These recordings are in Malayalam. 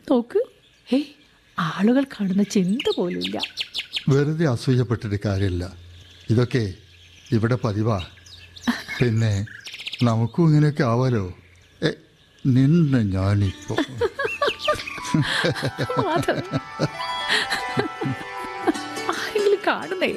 നോക്ക് ഹേ ആളുകൾ കാണുന്ന ചിന്ത പോലുമില്ല വെറുതെ അസൂയപ്പെട്ടിട്ട് കാര്യമില്ല ഇതൊക്കെ ഇവിടെ പതിവാ പിന്നെ നമുക്കും ഇങ്ങനെയൊക്കെ ആവാലോ ഏ നിന്നെ ഞാനിപ്പോ മാധവ് ആരെങ്കിലും കാണുന്നേ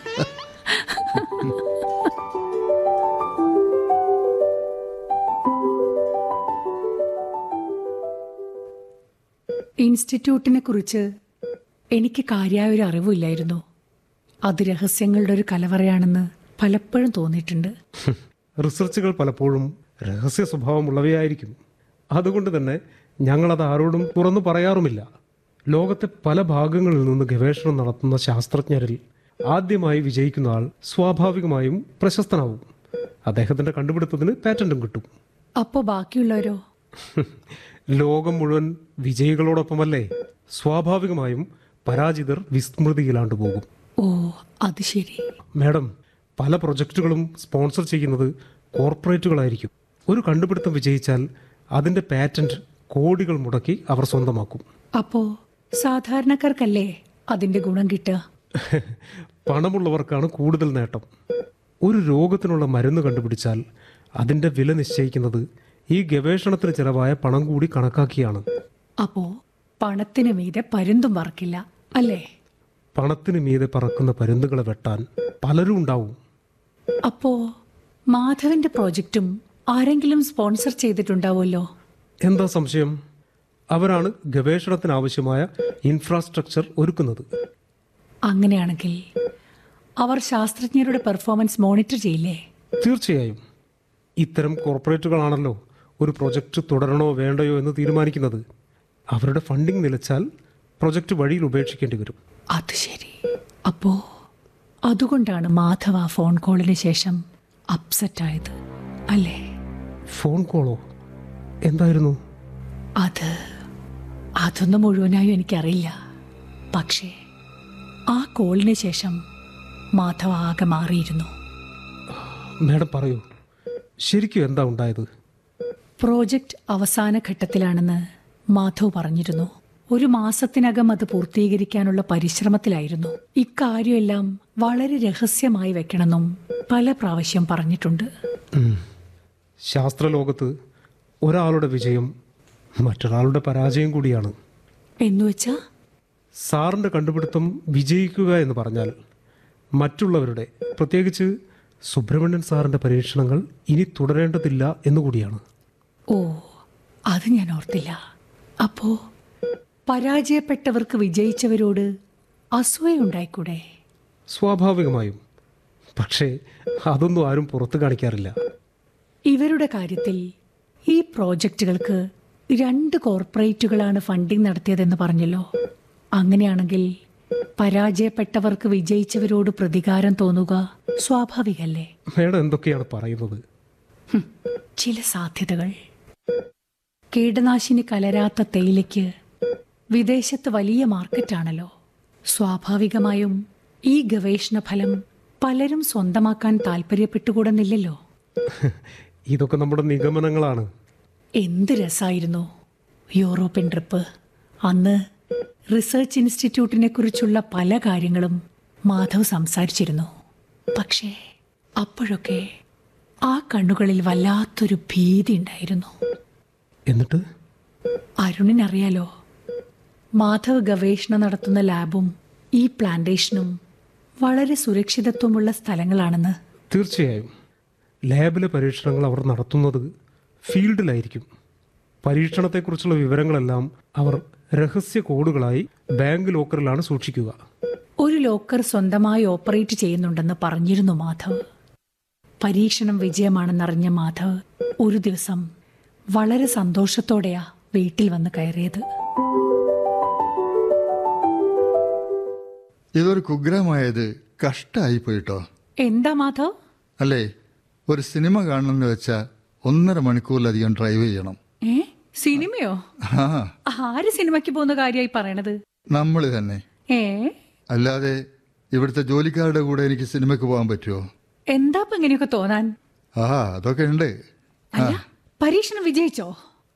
ഇൻസ്റ്റിറ്റ്യൂട്ടിനെ കുറിച്ച് എനിക്ക് കാര്യമായ ഒരു അറിവില്ലായിരുന്നു അത് രഹസ്യങ്ങളുടെ ഒരു കലവറയാണെന്ന് പലപ്പോഴും തോന്നിയിട്ടുണ്ട് റിസർച്ചുകൾ പലപ്പോഴും രഹസ്യ സ്വഭാവമുള്ളവയായിരിക്കും അതുകൊണ്ട് തന്നെ ഞങ്ങളത് ആരോടും തുറന്നു പറയാറുമില്ല ലോകത്തെ പല ഭാഗങ്ങളിൽ നിന്ന് ഗവേഷണം നടത്തുന്ന ശാസ്ത്രജ്ഞരിൽ ആദ്യമായി വിജയിക്കുന്ന ആൾ സ്വാഭാവികമായും പ്രശസ്തനാവും അദ്ദേഹത്തിന്റെ കണ്ടുപിടുത്തത്തിന് പാറ്റന്റും കിട്ടും അപ്പോൾ ബാക്കിയുള്ളവരോ ലോകം മുഴുവൻ വിജയികളോടൊപ്പമല്ലേ സ്വാഭാവികമായും പരാജിതർ വിസ്മൃതിയിലാണ്ട് പോകും ഓ അത് ശരി മാഡം പല പ്രൊജക്റ്റുകളും സ്പോൺസർ ചെയ്യുന്നത് കോർപ്പറേറ്റുകളായിരിക്കും ഒരു കണ്ടുപിടുത്തം വിജയിച്ചാൽ അതിന്റെ പാറ്റന്റ് കോടികൾ മുടക്കി അവർ സ്വന്തമാക്കും അപ്പോ സാധാരണക്കാർക്കല്ലേ അതിന്റെ ഗുണം കിട്ടുക പണമുള്ളവർക്കാണ് കൂടുതൽ നേട്ടം ഒരു രോഗത്തിനുള്ള മരുന്ന് കണ്ടുപിടിച്ചാൽ അതിന്റെ വില നിശ്ചയിക്കുന്നത് ഈ ഗവേഷണത്തിന് ചിലവായ പണം കൂടി കണക്കാക്കിയാണ് അപ്പോ പണത്തിന് മീതെ പരുന്തും പറക്കില്ല അല്ലേ പണത്തിന് മീതെ പറക്കുന്ന പരുന്തുകളെ വെട്ടാൻ പലരും ഉണ്ടാവും അപ്പോ മാധവന്റെ പ്രോജക്റ്റും ആരെങ്കിലും സ്പോൺസർ ചെയ്തിട്ടുണ്ടാവുമല്ലോ എന്താ സംശയം അവരാണ് ഗവേഷണത്തിന് ആവശ്യമായ ഇൻഫ്രാസ്ട്രക്ചർ ഒരുക്കുന്നത് അങ്ങനെയാണെങ്കിൽ അവർ ശാസ്ത്രജ്ഞരുടെ പെർഫോമൻസ് മോണിറ്റർ ചെയ്യില്ലേ തീർച്ചയായും ഇത്തരം കോർപ്പറേറ്റുകളാണല്ലോ ഒരു പ്രൊജക്റ്റ് തുടരണോ വേണ്ടയോ എന്ന് തീരുമാനിക്കുന്നത് അവരുടെ ഫണ്ടിംഗ് നിലച്ചാൽ പ്രൊജക്റ്റ് വഴിയിൽ ഉപേക്ഷിക്കേണ്ടി വരും അത് ശരി അപ്പോ അതുകൊണ്ടാണ് മാധവ ആ ഫോൺ കോളിന് ശേഷം അപ്സെറ്റ് ആയത് അല്ലേ ഫോൺ കോളോ എന്തായിരുന്നു അത് അതൊന്നും മുഴുവനായും എനിക്കറിയില്ല പക്ഷേ ആ കോളിന് ശേഷം മാധവ ആകെ മാറിയിരുന്നു മാഡം പറയൂ ശരിക്കും എന്താ ഉണ്ടായത് പ്രോജക്റ്റ് അവസാന ഘട്ടത്തിലാണെന്ന് മാധവ് പറഞ്ഞിരുന്നു ഒരു മാസത്തിനകം അത് പൂർത്തീകരിക്കാനുള്ള പരിശ്രമത്തിലായിരുന്നു ഇക്കാര്യമെല്ലാം വളരെ രഹസ്യമായി വെക്കണമെന്നും പല പ്രാവശ്യം പറഞ്ഞിട്ടുണ്ട് ഉം. ശാസ്ത്രലോകത്ത് ഒരാളുടെ വിജയം മറ്റൊരാളുടെ പരാജയം കൂടിയാണ് എന്നുവെച്ചാ സാറിൻ്റെ കണ്ടുപിടുത്തം വിജയിക്കുക എന്ന് പറഞ്ഞാൽ മറ്റുള്ളവരുടെ പ്രത്യേകിച്ച് സുബ്രഹ്മണ്യൻ സാറിൻ്റെ പരീക്ഷണങ്ങൾ ഇനി തുടരേണ്ടതില്ല എന്നുകൂടിയാണ് ഓ അത് ഞാൻ ഓർത്തില്ല അപ്പോ പരാജയപ്പെട്ടവർക്ക് വിജയിച്ചവരോട് അസൂയുണ്ടായിക്കൂടെ സ്വാഭാവികമായും പക്ഷേ അതൊന്നും ആരും പുറത്തു കാണിക്കാറില്ല ഇവരുടെ കാര്യത്തിൽ ഈ പ്രോജക്റ്റുകൾക്ക് രണ്ട് കോർപ്പറേറ്റുകളാണ് ഫണ്ടിംഗ് നടത്തിയതെന്ന് പറഞ്ഞല്ലോ അങ്ങനെയാണെങ്കിൽ പരാജയപ്പെട്ടവർക്ക് വിജയിച്ചവരോട് പ്രതികാരം തോന്നുക സ്വാഭാവികല്ലേ മേഡം എന്തൊക്കെയാണ് പറയുന്നത് ഹും, ചില സാധ്യതകൾ കീടനാശിനി കലരാത്ത തേയിലയ്ക്ക് വിദേശത്ത് വലിയ മാർക്കറ്റാണല്ലോ സ്വാഭാവികമായും ഈ ഗവേഷണ ഫലം പലരും സ്വന്തമാക്കാൻ താല്പര്യപ്പെട്ടുകൂടുന്നില്ലല്ലോ ഇതൊക്കെ നമ്മുടെ നിഗമനങ്ങളാണ് എന്ത് രസമായിരുന്നു യൂറോപ്യൻ ട്രിപ്പ് അന്ന് റിസർച്ച് ഇൻസ്റ്റിറ്റ്യൂട്ടിനെ കുറിച്ചുള്ള പല കാര്യങ്ങളും മാധവ് സംസാരിച്ചിരുന്നു പക്ഷേ അപ്പോഴൊക്കെ ആ കണ്ണുകളിൽ വല്ലാത്തൊരു ഭീതി ഉണ്ടായിരുന്നു എന്നിട്ട് അരുണിനറിയാലോ മാധവ് ഗവേഷണം നടത്തുന്ന ലാബും ഈ പ്ലാന്റേഷനും വളരെ സുരക്ഷിതത്വമുള്ള സ്ഥലങ്ങളാണെന്ന് തീർച്ചയായും ലാബിലെ പരീക്ഷണങ്ങൾ അവർ നടത്തുന്നത് ഫീൽഡിലായിരിക്കും പരീക്ഷണത്തെക്കുറിച്ചുള്ള വിവരങ്ങളെല്ലാം അവർ രഹസ്യ കോഡുകളായി ബാങ്ക് ലോക്കറിലാണ് സൂക്ഷിക്കുക ഒരു ലോക്കർ സ്വന്തമായി ഓപ്പറേറ്റ് ചെയ്യുന്നുണ്ടെന്ന് പറഞ്ഞിരുന്നു മാധവ് പരീക്ഷണം വിജയമാണെന്നറിഞ്ഞ മാധവ് ഒരു ദിവസം വളരെ സന്തോഷത്തോടെയാ വീട്ടിൽ വന്ന് കയറിയത് ഇതൊരു കുഗ്രാമായത് കഷ്ടമായി പോയിട്ടോ എന്താ മാധവ് അല്ലേ ഒരു സിനിമ കാണണമെന്ന് വെച്ചാൽ ഒന്നര മണിക്കൂറിലധികം ഡ്രൈവ് ചെയ്യണം ഏ സിനിമയോ ആ ആര് സിനിമയ്ക്ക് പോകുന്ന കാര്യമായി പറയണത് നമ്മൾ തന്നെ ഏ അല്ലാതെ ഇവിടുത്തെ ജോലിക്കാരുടെ കൂടെ എനിക്ക് സിനിമയ്ക്ക് പോകാൻ പറ്റുമോ എന്താ ഇപ്പൊ ഇങ്ങനെയൊക്കെ തോന്നാൻ ആ അതൊക്കെ ഉണ്ട് അല്ല പരീക്ഷണം വിജയിച്ചോ